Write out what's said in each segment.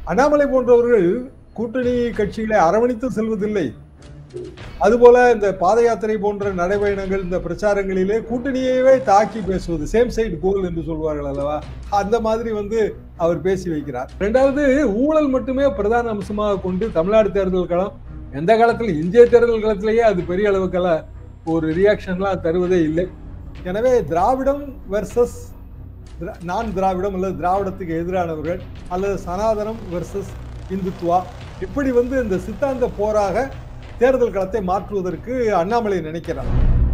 அண்ணாமலை போன்றவர்கள் கூட்டணி கட்சிகளை அரவணைத்து செல்வதில்லை அதுபோல இந்த பாத யாத்திரை போன்ற நடைபயணங்கள் இந்த பிரச்சாரங்களிலே கூட்டணியவே தாக்கி பேசுவது சேம் சைடு கோல் என்று சொல்வார்கள் அல்லவா அந்த மாதிரி வந்து அவர் பேசி வைக்கிறார் இரண்டாவது ஊழல் மட்டுமே பிரதான அம்சமாக கொண்டு தமிழ்நாடு தேர்தல் களம் எந்த காலத்தில் இந்திய தேர்தல் களத்திலேயே அது பெரிய அளவுக்கெல்லாம் ஒரு ரியாக்ஷன்லாம் தருவதே இல்லை எனவே திராவிடம் வெர்சஸ் நான் திராவிடம் அல்லது திராவிடத்துக்கு எதிரானவர்கள் அல்லது சனாதனம் வெர்சஸ் இந்துத்துவா இப்படி வந்து இந்த சித்தாந்த போராக தேர்தல் களத்தை மாற்றுவதற்கு அண்ணாமலை நினைக்கிறார்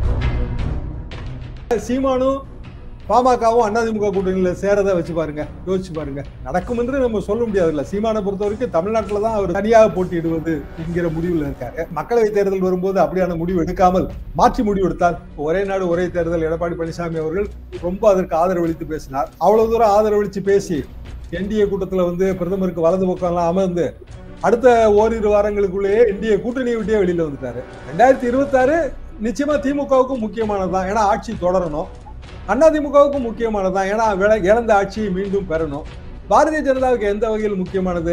சீமானும் பாமகவும் அதிமுக கூட்டணியில் சேரதை வச்சு பாருங்க யோசிச்சு பாருங்க நடக்கும் என்று நம்ம சொல்ல முடியாதுல்ல சீமானை பொறுத்த வரைக்கும் தமிழ்நாட்டில் தான் அவர் தனியாக போட்டியிடுவது என்கிற முடிவில் இருக்காரு மக்களவை தேர்தல் வரும்போது அப்படியான முடிவு எடுக்காமல் மாற்றி முடிவு எடுத்தால் ஒரே நாடு ஒரே தேர்தல் எடப்பாடி பழனிசாமி அவர்கள் ரொம்ப அதற்கு ஆதரவளித்து பேசினார் அவ்வளவு தூரம் ஆதரவளித்து பேசி என்டிஏ கூட்டத்தில் வந்து பிரதமருக்கு வலது பக்கம்லாம் அமர்ந்து அடுத்த ஓரிரு வாரங்களுக்குள்ளேயே இந்திய கூட்டணியை விட்டே வெளியில வந்துட்டாரு ரெண்டாயிரத்தி இருபத்தாறு நிச்சயமா திமுகவுக்கும் முக்கியமானதுதான் ஏன்னா ஆட்சி தொடரணும் அதிமுகவுக்கும் முக்கியமானதுதான் ஏன்னா விள- இழந்த ஆட்சியை மீண்டும் பெறணும் பாரதிய ஜனதாவுக்கு எந்த வகையில் முக்கியமானது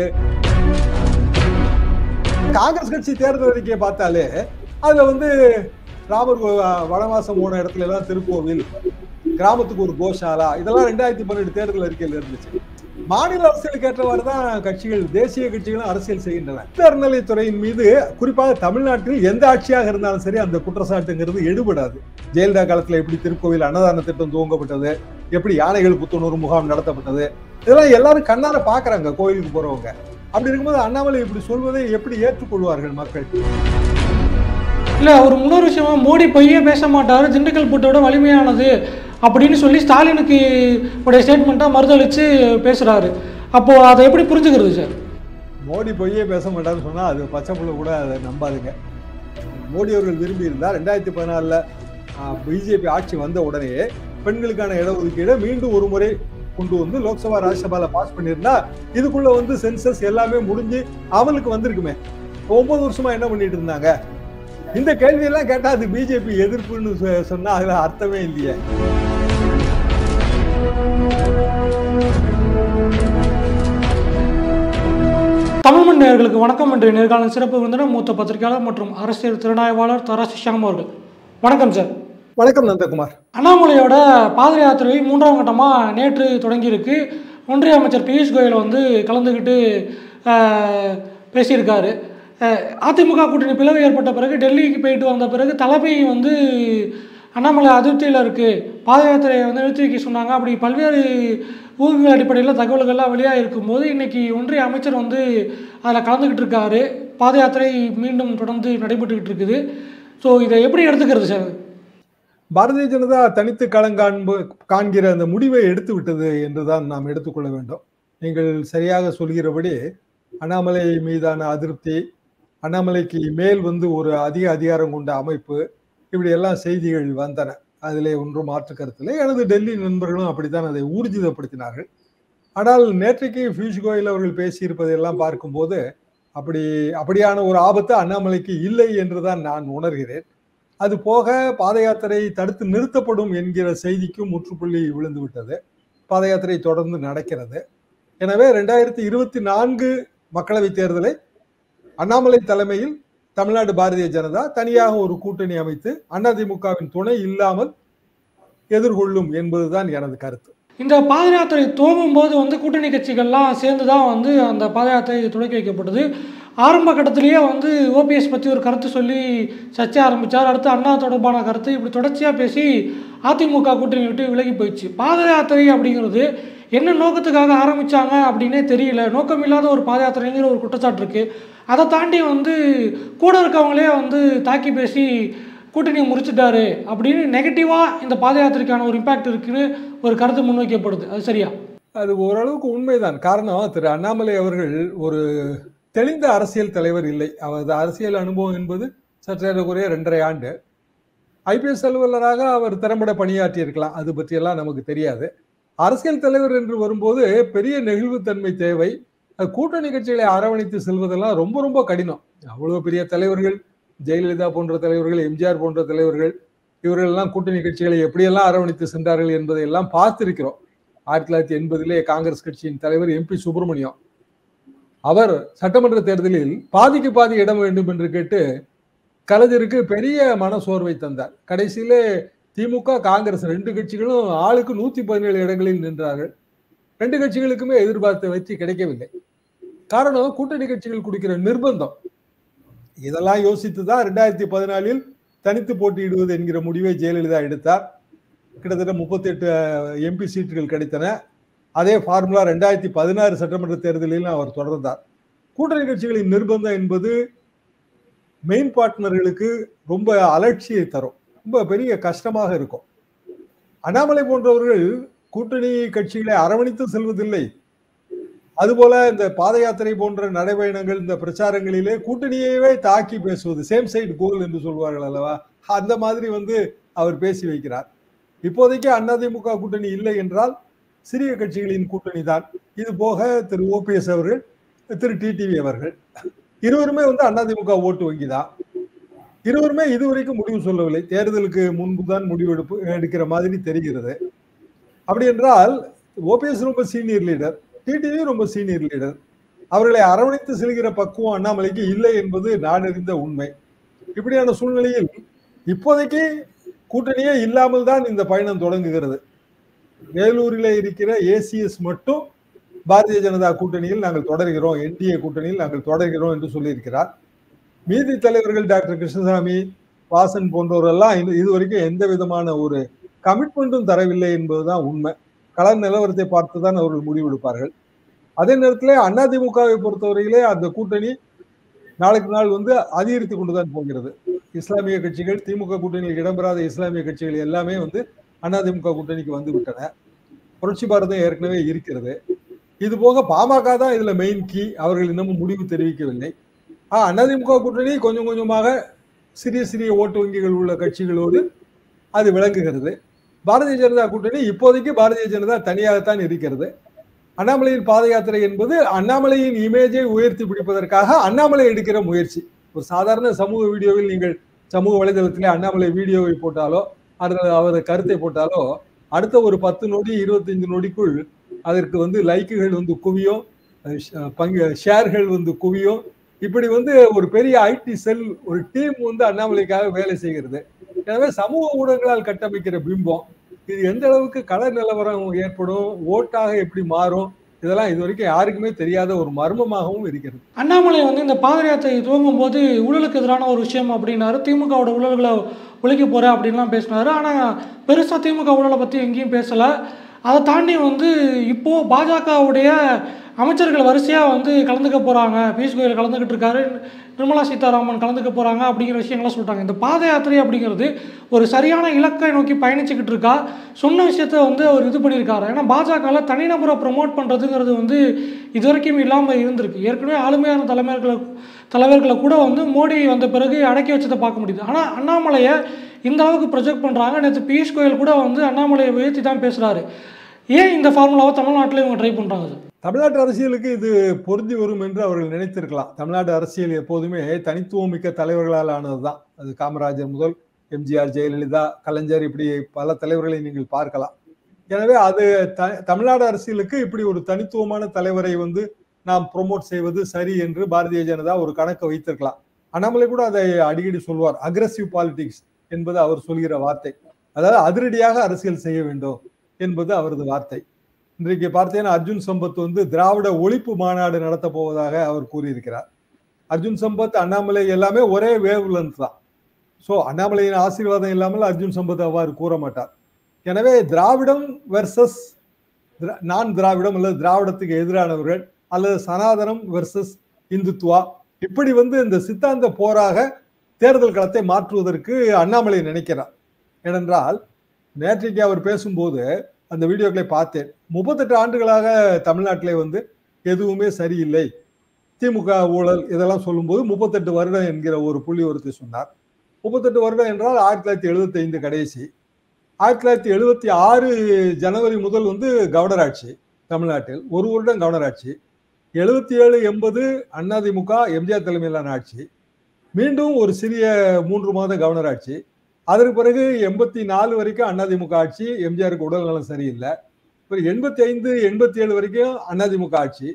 காங்கிரஸ் கட்சி தேர்தல் அறிக்கையை பார்த்தாலே அதுல வந்து ராமர் கோ- வனவாசம் போன இடத்துல எல்லாம் திருக்கோவில் கிராமத்துக்கு ஒரு கோஷாலா இதெல்லாம் ரெண்டாயிரத்தி பன்னெண்டு தேர்தல் அறிக்கையில் இருந்துச்சு மாநில அரசியலுக்கு ஏற்றவாறு தான் கட்சிகள் தேசிய கட்சிகளும் அரசியல் செய்கின்றன இந்த அறநிலையத்துறையின் மீது குறிப்பாக தமிழ்நாட்டில் எந்த ஆட்சியாக இருந்தாலும் சரி அந்த குற்றச்சாட்டுங்கிறது எடுபடாது ஜெயலலிதா காலத்துல எப்படி திருக்கோவில் அன்னதான திட்டம் துவங்கப்பட்டது எப்படி யானைகள் புத்துணர்வு முகாம் நடத்தப்பட்டது இதெல்லாம் எல்லாரும் கண்ணார பாக்குறாங்க கோயிலுக்கு போறவங்க அப்படி இருக்கும்போது அண்ணாமலை இப்படி சொல்வதை எப்படி ஏற்றுக்கொள்வார்கள் மக்கள் இல்லை ஒரு முன்னொரு விஷயமா மோடி பொய்யே பேச மாட்டார் திண்டுக்கல் பூட்டோட வலிமையானது அப்படின்னு சொல்லி ஸ்டாலினுக்கு உடைய ஸ்டேட்மெண்ட்டாக மறுதளித்து பேசுகிறாரு அப்போது அதை எப்படி புரிஞ்சுக்கிறது சார் மோடி பொய்யே பேச மாட்டாருன்னு சொன்னா அது பச்சை புள்ள கூட அதை நம்பாதுங்க மோடி அவர்கள் விரும்பி இருந்தா ரெண்டாயிரத்தி பதினாலுல பிஜேபி ஆட்சி வந்த உடனே பெண்களுக்கான இடஒதுக்கீடை மீண்டும் ஒரு முறை கொண்டு வந்து லோக்சபா ராஜ்யசபால பாஸ் பண்ணியிருந்தா இதுக்குள்ள வந்து சென்சஸ் எல்லாமே முடிஞ்சு அமலுக்கு வந்திருக்குமே ஒன்பது வருஷமா என்ன பண்ணிட்டு இருந்தாங்க இந்த கேள்வியெல்லாம் கேட்டா அது பிஜேபி எதிர்ப்புன்னு சொ- சொன்னா அதுல அர்த்தமே இல்லையே தமிழ் மண் நேயர்களுக்கு வணக்கம் என்ற நேர்காணல் சிறப்பு விருந்தினர் மூத்த பத்திரிகையாளர் மற்றும் அரசியல் திறனாய்வாளர் தராசி ஷியாம் அவர்கள் வணக்கம் சார் வணக்கம் நந்தகுமார் அண்ணாமலையோட பாத யாத்திரை மூன்றாம் கட்டமாக நேற்று தொடங்கியிருக்கு ஒன்றிய அமைச்சர் பியூஷ் கோயல் வந்து கலந்துக்கிட்டு ஆஹ், பேசியிருக்காரு ஆஹ், அதிமுக கூட்டணி பிளவு ஏற்பட்ட பிறகு டெல்லிக்கு போயிட்டு வந்த பிறகு தலைமை வந்து அண்ணாமலை அதிருப்தியில் இருக்குது பாத யாத்திரையை வந்து நிறுத்தி வைக்க சொன்னாங்க அப்படி பல்வேறு ஊகங்கள் அடிப்படையில் தகவல்கள்லாம் வெளியாக இருக்கும்போது இன்னைக்கு ஒன்றிய அமைச்சர் வந்து அதில் கலந்துக்கிட்டு இருக்காரு பாத யாத்திரை மீண்டும் தொடர்ந்து நடைபெற்றுக்கிட்டு இருக்குது ஸோ இதை எப்படி எடுத்துக்கிறது சார் பாரதிய ஜனதா தனித்து களங்காண்பு காண்கிற அந்த முடிவை எடுத்து விட்டது என்றுதான் நாம் எடுத்துக்கொள்ள வேண்டும் நீங்கள் சரியாக சொல்கிறபடி அண்ணாமலை மீதான அதிருப்தி அண்ணாமலைக்கு மேல் வந்து ஒரு அதிக அதிகாரம் கொண்ட அமைப்பு இப்படி எல்லாம் செய்திகள் வந்தன அதிலே ஒன்றும் மாற்று கருத்தில்லை எனது டெல்லி நண்பர்களும் அப்படித்தான் அதை ஊர்ஜிதப்படுத்தினார்கள் ஆனால் நேற்றைக்கு பியூஷ் கோயல் அவர்கள் பேசியிருப்பதையெல்லாம் பார்க்கும்போது அப்படி அப்படியான ஒரு ஆபத்து அண்ணாமலைக்கு இல்லை என்றுதான் நான் உணர்கிறேன் அது போக பாத யாத்திரை தடுத்து நிறுத்தப்படும் என்கிற செய்திக்கும் முற்றுப்புள்ளி விழுந்து விட்டது பாத யாத்திரை தொடர்ந்து நடக்கிறது எனவே ரெண்டாயிரத்தி இருபத்தி நான்கு மக்களவைத் தேர்தலை அண்ணாமலை தலைமையில் தமிழ்நாடு பாரதிய ஜனதா தனியாக ஒரு கூட்டணி அமைத்து அதிமுகவின் துணை இல்லாமல் எதிர்கொள்ளும் என்பதுதான் எனது கருத்து இந்த பாத யாத்திரை துவங்கும் போது வந்து கூட்டணி கட்சிகள்லாம் சேர்ந்து தான் வந்து அந்த பாத யாத்திரை தொடக்கி வைக்கப்பட்டது ஆரம்ப கட்டத்திலேயே வந்து ஓபிஎஸ் பற்றி ஒரு கருத்து சொல்லி சர்ச்சை ஆரம்பித்தார் அடுத்து அண்ணா தொடர்பான கருத்து இப்படி தொடர்ச்சியாக பேசி அதிமுக கூட்டணி விட்டு விலகி போயிடுச்சு பாத யாத்திரை அப்படிங்கிறது என்ன நோக்கத்துக்காக ஆரம்பித்தாங்க அப்படின்னே தெரியல நோக்கமில்லாத ஒரு பாத யாத்திரைங்கிற ஒரு குற்றச்சாட்டு இருக்குது அதை தாண்டி வந்து கூட இருக்கவங்களே வந்து தாக்கி பேசி கூட்டணியை முறிச்சிட்டாரு அப்படின்னு நெகட்டிவாக இந்த பாத யாத்திரைக்கான ஒரு இம்பாக்ட் இருக்குன்னு ஒரு கருத்து முன்வைக்கப்படுது அது சரியா அது ஓரளவுக்கு உண்மைதான் காரணம் திரு அண்ணாமலை அவர்கள் ஒரு தெளிந்த அரசியல் தலைவர் இல்லை அவரது அரசியல் அனுபவம் என்பது சற்றேறக்குறைய ரெண்டரை ஆண்டு ஐபிஎஸ் அலுவலராக அவர் திறம்பட பணியாற்றி இருக்கலாம் அது பற்றியெல்லாம் நமக்கு தெரியாது அரசியல் தலைவர் என்று வரும்போது பெரிய நெகிழ்வுத்தன்மை தேவை அது கூட்டணி கட்சிகளை அரவணைத்து செல்வதெல்லாம் ரொம்ப ரொம்ப கடினம் அவ்வளவு பெரிய தலைவர்கள் ஜெயலலிதா போன்ற தலைவர்கள் எம்ஜிஆர் போன்ற தலைவர்கள் இவர்கள் எல்லாம் கூட்டணி கட்சிகளை எப்படியெல்லாம் அரவணைத்து சென்றார்கள் என்பதை எல்லாம் பார்த்திருக்கிறோம் ஆயிரத்தி தொள்ளாயிரத்தி எண்பதிலே காங்கிரஸ் கட்சியின் தலைவர் எம்பி சுப்பிரமணியம் அவர் சட்டமன்ற தேர்தலில் பாதிக்கு பாதி இடம் வேண்டும் என்று கேட்டு கலைஞருக்கு பெரிய மனசோர்வை தந்தார் கடைசியிலே திமுக காங்கிரஸ் ரெண்டு கட்சிகளும் ஆளுக்கு நூத்தி பதினேழு இடங்களில் நின்றார்கள் ரெண்டு கட்சிகளுக்குமே எதிர்பார்த்த வெற்றி கிடைக்கவில்லை காரணம் கூட்டணி கட்சிகள் கொடுக்கிற நிர்பந்தம் இதெல்லாம் யோசித்து தான் ரெண்டாயிரத்தி பதினாலில் தனித்து போட்டியிடுவது என்கிற முடிவை ஜெயலலிதா எடுத்தார் கிட்டத்தட்ட முப்பத்தி எட்டு எம்பி சீட்டுகள் கிடைத்தன அதே ஃபார்முலா ரெண்டாயிரத்தி பதினாறு சட்டமன்ற தேர்தலிலும் அவர் தொடர்ந்தார் கூட்டணி கட்சிகளின் நிர்பந்தம் என்பது மெயின் பார்ட்னர்களுக்கு ரொம்ப அலட்சியை தரும் ரொம்ப பெரிய கஷ்டமாக இருக்கும் அண்ணாமலை போன்றவர்கள் கூட்டணி கட்சிகளை அரவணைத்து செல்வதில்லை அதுபோல இந்த பாத யாத்திரை போன்ற நடைபயணங்கள் இந்த பிரச்சாரங்களிலே கூட்டணியவே தாக்கி பேசுவது சேம் சைடு கோல் என்று சொல்வார்கள் அல்லவா அந்த மாதிரி வந்து அவர் பேசி வைக்கிறார் இப்போதைக்கு அதிமுக கூட்டணி இல்லை என்றால் சிறிய கட்சிகளின் கூட்டணி தான் இது போக திரு ஓபிஎஸ் அவர்கள் திரு டிடிவி அவர்கள் இருவருமே வந்து அதிமுக ஓட்டு வங்கி தான் இருவருமே இதுவரைக்கும் முடிவு சொல்லவில்லை தேர்தலுக்கு முன்பு தான் முடிவெடுப்பு எடுக்கிற மாதிரி தெரிகிறது அப்படி என்றால் ஓபிஎஸ் ரொம்ப சீனியர் லீடர் டிடிவி ரொம்ப சீனியர் லீடர் அவர்களை அரவணைத்து செல்கிற பக்குவம் அண்ணாமலைக்கு இல்லை என்பது நாடறிந்த உண்மை இப்படியான சூழ்நிலையில் இப்போதைக்கு கூட்டணியே இல்லாமல் தான் இந்த பயணம் தொடங்குகிறது வேலூரில் இருக்கிற ஏசிஎஸ் மட்டும் பாரதிய ஜனதா கூட்டணியில் நாங்கள் தொடர்கிறோம் என்டிஏ கூட்டணியில் நாங்கள் தொடர்கிறோம் என்று சொல்லியிருக்கிறார் மீதி தலைவர்கள் டாக்டர் கிருஷ்ணசாமி வாசன் போன்றவரெல்லாம் இதுவரைக்கும் எந்த விதமான ஒரு கமிட்மெண்ட்டும் தரவில்லை என்பதுதான் உண்மை கள நிலவரத்தை பார்த்து தான் அவர்கள் முடிவெடுப்பார்கள் அதே நேரத்தில் அதிமுகவை பொறுத்தவரையிலே அந்த கூட்டணி நாளுக்கு நாள் வந்து அதிகரித்து கொண்டுதான் போகிறது இஸ்லாமிய கட்சிகள் திமுக கூட்டணியில் இடம்பெறாத இஸ்லாமிய கட்சிகள் எல்லாமே வந்து அதிமுக கூட்டணிக்கு வந்து விட்டன புரட்சி பாரதம் ஏற்கனவே இருக்கிறது இது போக பாமக தான் இதுல மெயின் கீ அவர்கள் இன்னமும் முடிவு தெரிவிக்கவில்லை அதிமுக கூட்டணி கொஞ்சம் கொஞ்சமாக சிறிய சிறிய ஓட்டு வங்கிகள் உள்ள கட்சிகளோடு அது விளங்குகிறது பாரதிய ஜனதா கூட்டணி இப்போதைக்கு பாரதிய ஜனதா தனியாகத்தான் இருக்கிறது அண்ணாமலையின் பாத யாத்திரை என்பது அண்ணாமலையின் இமேஜை உயர்த்தி பிடிப்பதற்காக அண்ணாமலை எடுக்கிற முயற்சி ஒரு சாதாரண சமூக வீடியோவில் நீங்கள் சமூக வலைதளத்திலே அண்ணாமலை வீடியோவை போட்டாலோ அல்லது அவர் கருத்தை போட்டாலோ அடுத்த ஒரு பத்து நொடி இருபத்தஞ்சு நொடிக்குள் அதற்கு வந்து லைக்குகள் வந்து குவியும் பங்கு ஷேர்கள் வந்து குவியும் இப்படி வந்து ஒரு பெரிய ஐடி செல் ஒரு டீம் வந்து அண்ணாமலைக்காக வேலை செய்கிறது எனவே சமூக ஊடகங்களால் கட்டமைக்கிற பிம்பம் இது எந்த அளவுக்கு கள நிலவரம் ஏற்படும் ஓட்டாக எப்படி மாறும் இதெல்லாம் இது வரைக்கும் யாருக்குமே தெரியாத ஒரு மர்மமாகவும் இருக்கிறது அண்ணாமலை வந்து இந்த பாத யாத்திரை துவங்கும் போது ஊழலுக்கு எதிரான ஒரு விஷயம் அப்படின்னாரு திமுகவோட ஊழல்களை ஒழிக்க போறேன் அப்படின்லாம் பேசினாரு ஆனால் பெருசாக திமுக ஊழலை பற்றி எங்கேயும் பேசலை அதை தாண்டி வந்து இப்போது பாஜகவுடைய அமைச்சர்கள் வரிசையாக வந்து கலந்துக்க போகிறாங்க பியூஷ் கோயல் கலந்துக்கிட்டு இருக்காரு நிர்மலா சீதாராமன் கலந்துக்க போகிறாங்க அப்படிங்கிற விஷயங்கள்லாம் சொல்லிட்டாங்க இந்த பாத யாத்திரை அப்படிங்கிறது ஒரு சரியான இலக்கை நோக்கி பயணிச்சுக்கிட்டு இருக்கா சொன்ன விஷயத்த வந்து அவர் இது பண்ணியிருக்காரு ஏன்னா பாஜகவில் தனிநபரை ப்ரொமோட் பண்ணுறதுங்கிறது வந்து இது வரைக்கும் இல்லாமல் இருந்திருக்கு ஏற்கனவே ஆளுமையான தலைவர்களை தலைவர்களை கூட வந்து மோடி வந்த பிறகு அடக்கி வச்சதை பார்க்க முடியுது ஆனால் அண்ணாமலையை இந்த அளவுக்கு ப்ரொஜெக்ட் பண்ணுறாங்க நேற்று பியூஷ் கோயல் கூட வந்து அண்ணாமலையை உயர்த்தி தான் பேசுகிறாரு ஏன் இந்த ஃபார்முலாவை தமிழ்நாட்டில் இவங்க ட்ரை பண்ணுறாங்க சார் தமிழ்நாட்டு அரசியலுக்கு இது பொருந்தி வரும் என்று அவர்கள் நினைத்திருக்கலாம் தமிழ்நாடு அரசியல் எப்போதுமே தனித்துவம் மிக்க தலைவர்களால் ஆனதுதான் அது காமராஜர் முதல் எம்ஜிஆர் ஜெயலலிதா கலைஞர் இப்படி பல தலைவர்களை நீங்கள் பார்க்கலாம் எனவே அது த தமிழ்நாடு அரசியலுக்கு இப்படி ஒரு தனித்துவமான தலைவரை வந்து நாம் ப்ரொமோட் செய்வது சரி என்று பாரதிய ஜனதா ஒரு கணக்கு வைத்திருக்கலாம் அண்ணாமலை கூட அதை அடிக்கடி சொல்வார் அக்ரஸிவ் பாலிடிக்ஸ் என்பது அவர் சொல்கிற வார்த்தை அதாவது அதிரடியாக அரசியல் செய்ய வேண்டும் என்பது அவரது வார்த்தை இன்றைக்கு பார்த்தீங்கன்னா அர்ஜுன் சம்பத் வந்து திராவிட ஒழிப்பு மாநாடு நடத்த போவதாக அவர் கூறியிருக்கிறார் அர்ஜுன் சம்பத் அண்ணாமலை எல்லாமே ஒரே வேவ் லென்த் தான் ஸோ அண்ணாமலையின் ஆசீர்வாதம் இல்லாமல் அர்ஜுன் சம்பத் அவ்வாறு கூற மாட்டார் எனவே திராவிடம் வெர்சஸ் நான் திராவிடம் அல்லது திராவிடத்துக்கு எதிரானவர்கள் அல்லது சனாதனம் வெர்சஸ் இந்துத்துவா இப்படி வந்து இந்த சித்தாந்த போராக தேர்தல் களத்தை மாற்றுவதற்கு அண்ணாமலை நினைக்கிறார் ஏனென்றால் நேற்றைக்கு அவர் பேசும்போது அந்த வீடியோக்களை பார்த்தேன் முப்பத்தெட்டு ஆண்டுகளாக தமிழ்நாட்டிலே வந்து எதுவுமே சரியில்லை திமுக ஊழல் இதெல்லாம் சொல்லும்போது முப்பத்தெட்டு வருடம் என்கிற ஒரு புள்ளி ஒருத்தி சொன்னார் முப்பத்தெட்டு வருடம் என்றால் ஆயிரத்தி தொள்ளாயிரத்தி எழுபத்தி ஐந்து கடைசி ஆயிரத்தி தொள்ளாயிரத்தி எழுபத்தி ஆறு ஜனவரி முதல் வந்து கவர்னர் ஆட்சி தமிழ்நாட்டில் ஒரு வருடம் கவர்னர் ஆட்சி எழுபத்தி ஏழு எண்பது அதிமுக எம்ஜிஆர் தலைமையிலான ஆட்சி மீண்டும் ஒரு சிறிய மூன்று மாத கவர்னர் ஆட்சி அதற்கு பிறகு எண்பத்தி நாலு வரைக்கும் அதிமுக ஆட்சி எம்ஜிஆருக்கு உடல் நலம் சரியில்லை இப்போ எண்பத்தி ஐந்து எண்பத்தி ஏழு வரைக்கும் அதிமுக ஆட்சி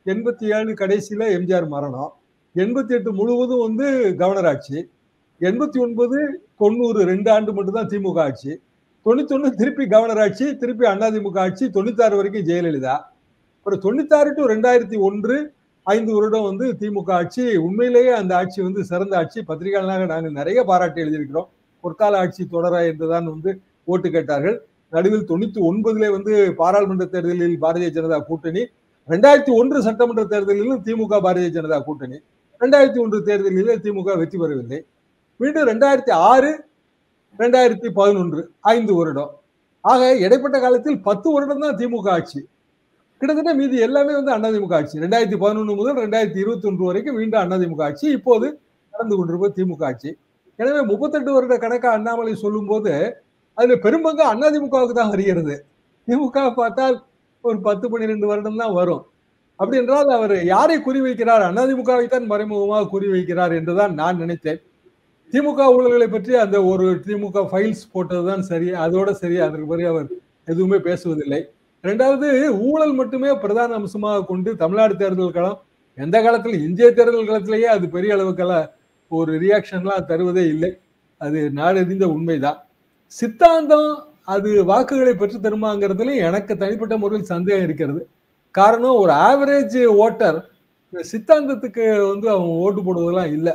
எண்பத்தி ஏழு கடைசியில எம்ஜிஆர் மரணம் எண்பத்தி எட்டு முழுவதும் வந்து கவர்னர் ஆட்சி எண்பத்தி ஒன்பது தொண்ணூறு ரெண்டு ஆண்டு மட்டும்தான் திமுக ஆட்சி தொண்ணூத்தொன்னு திருப்பி கவர்னர் ஆட்சி திருப்பி அதிமுக ஆட்சி தொண்ணூத்தாறு வரைக்கும் ஜெயலலிதா அப்புறம் தொண்ணூத்தாறு டு ரெண்டாயிரத்தி ஒன்று ஐந்து வருடம் வந்து திமுக ஆட்சி உண்மையிலேயே அந்த ஆட்சி வந்து சிறந்த ஆட்சி பத்திரிகைகளாக நாங்கள் நிறைய பாராட்டி எழுதியிருக்கிறோம் பொற்கால ஆட்சி தொடர என்றுதான் வந்து ஓட்டு கேட்டார்கள் நடுவில் தொண்ணூத்தி ஒன்பதுல வந்து பாராளுமன்ற தேர்தலில் பாரதிய ஜனதா கூட்டணி ரெண்டாயிரத்தி ஒன்று சட்டமன்ற தேர்தலிலும் திமுக பாரதிய ஜனதா கூட்டணி ரெண்டாயிரத்தி ஒன்று தேர்தலில் திமுக வெற்றி பெறவில்லை மீண்டும் ரெண்டாயிரத்தி ஆறு ரெண்டாயிரத்தி பதினொன்று ஐந்து வருடம் ஆக இடைப்பட்ட காலத்தில் பத்து வருடம் தான் திமுக ஆட்சி கிட்டத்தட்ட மீதி எல்லாமே வந்து அதிமுக ஆட்சி ரெண்டாயிரத்தி பதினொன்று முதல் ரெண்டாயிரத்தி இருபத்தி ஒன்று வரைக்கும் மீண்டும் அதிமுக ஆட்சி இப்போது நடந்து கொண்டிருப்பது திமுக ஆட்சி எனவே முப்பத்தெட்டு வருட கணக்கா அண்ணாமலை சொல்லும் போது அதுல பெரும்பங்கு அதிமுகவுக்கு தான் வருகிறது திமுக பார்த்தால் ஒரு பத்து பன்னிரெண்டு வருடம் தான் வரும் அப்படி என்றால் அவர் யாரை குறிவைக்கிறார் அதிமுகவை தான் மறைமுகமாக குறிவைக்கிறார் என்றுதான் நான் நினைத்தேன் திமுக ஊழல்களை பற்றி அந்த ஒரு திமுக ஃபைல்ஸ் போட்டதுதான் சரி அதோட சரி அதற்கு பிறகு அவர் எதுவுமே பேசுவதில்லை ரெண்டாவது ஊழல் மட்டுமே பிரதான அம்சமாக கொண்டு தமிழ்நாடு தேர்தல் களம் எந்த காலத்தில் இந்திய தேர்தல் களத்திலேயே அது பெரிய அளவுக்கெல்லாம் ஒரு ரியாக்ஷன்லாம் தருவதே இல்லை அது நாடறிந்த உண்மைதான் சித்தாந்தம் அது வாக்குகளை பெற்று தருமாங்கிறதுல எனக்கு தனிப்பட்ட முறையில் சந்தேகம் இருக்கிறது காரணம் ஒரு ஆவரேஜ் ஓட்டர் சித்தாந்தத்துக்கு வந்து அவன் ஓட்டு போடுவதெல்லாம் இல்லை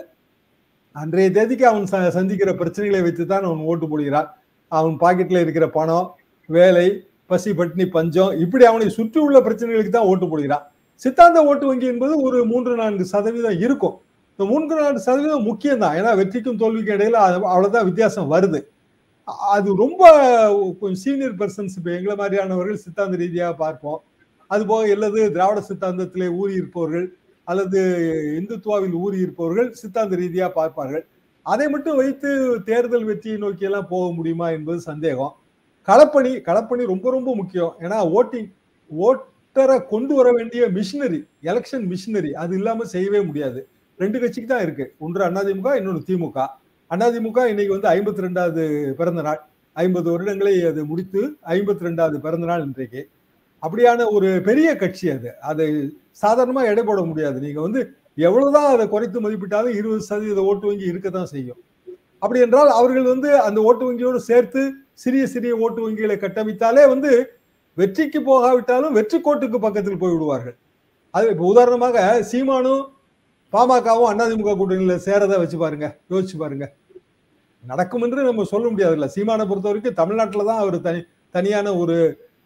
அன்றைய தேதிக்கு அவன் ச சந்திக்கிற பிரச்சனைகளை வைத்து தான் அவன் ஓட்டு போடுகிறான் அவன் பாக்கெட்ல இருக்கிற பணம் வேலை பசி பட்டினி பஞ்சம் இப்படி அவனை சுற்றி உள்ள பிரச்சனைகளுக்கு தான் ஓட்டு போடுகிறான் சித்தாந்த ஓட்டு வங்கி என்பது ஒரு மூன்று நான்கு சதவீதம் இருக்கும் இந்த மூன்று நான்கு சதவீதம் முக்கியம் தான் ஏன்னா வெற்றிக்கும் தோல்விக்கும் இடையில அவ்வளவுதான் வித்தியாசம் வருது அது ரொம்ப கொஞ்சம் சீனியர் பர்சன்ஸ் இப்போ எங்களை மாதிரியானவர்கள் சித்தாந்த ரீதியாக பார்ப்போம் அதுபோக அல்லது திராவிட சித்தாந்தத்திலே ஊறி இருப்பவர்கள் அல்லது இந்துத்துவாவில் ஊறி இருப்பவர்கள் சித்தாந்த ரீதியாக பார்ப்பார்கள் அதை மட்டும் வைத்து தேர்தல் வெற்றியை நோக்கி எல்லாம் போக முடியுமா என்பது சந்தேகம் களப்பணி களப்பணி ரொம்ப ரொம்ப முக்கியம் ஏன்னா ஓட்டிங் ஓட்டரை கொண்டு வர வேண்டிய மிஷினரி எலெக்ஷன் மிஷினரி அது இல்லாம செய்யவே முடியாது ரெண்டு கட்சிக்கு தான் இருக்கு ஒன்று அதிமுக இன்னொன்று திமுக அதிமுக இன்னைக்கு வந்து ஐம்பத்தி ரெண்டாவது பிறந்த நாள் ஐம்பது வருடங்களை அது முடித்து ஐம்பத்தி ரெண்டாவது பிறந்த நாள் இன்றைக்கு அப்படியான ஒரு பெரிய கட்சி அது அதை சாதாரணமா எடை போட முடியாது நீங்க வந்து எவ்வளவுதான் அதை குறைத்து மதிப்பிட்டாலும் இருபது சதவீத ஓட்டு வங்கி இருக்கத்தான் செய்யும் அப்படி என்றால் அவர்கள் வந்து அந்த ஓட்டு வங்கியோடு சேர்த்து சிறிய சிறிய ஓட்டு வங்கிகளை கட்டமைத்தாலே வந்து வெற்றிக்கு போகாவிட்டாலும் வெற்றி கோட்டுக்கு பக்கத்தில் போய் விடுவார்கள் அது இப்போ உதாரணமாக சீமானும் பாமகவும் அதிமுக கூட்டணியில சேரதை வச்சு பாருங்க யோசிச்சு பாருங்க நடக்கும் என்று நம்ம சொல்ல முடியாதுல்ல சீமானை பொறுத்த வரைக்கும் தமிழ்நாட்டில் தான் அவர் தனி தனியான ஒரு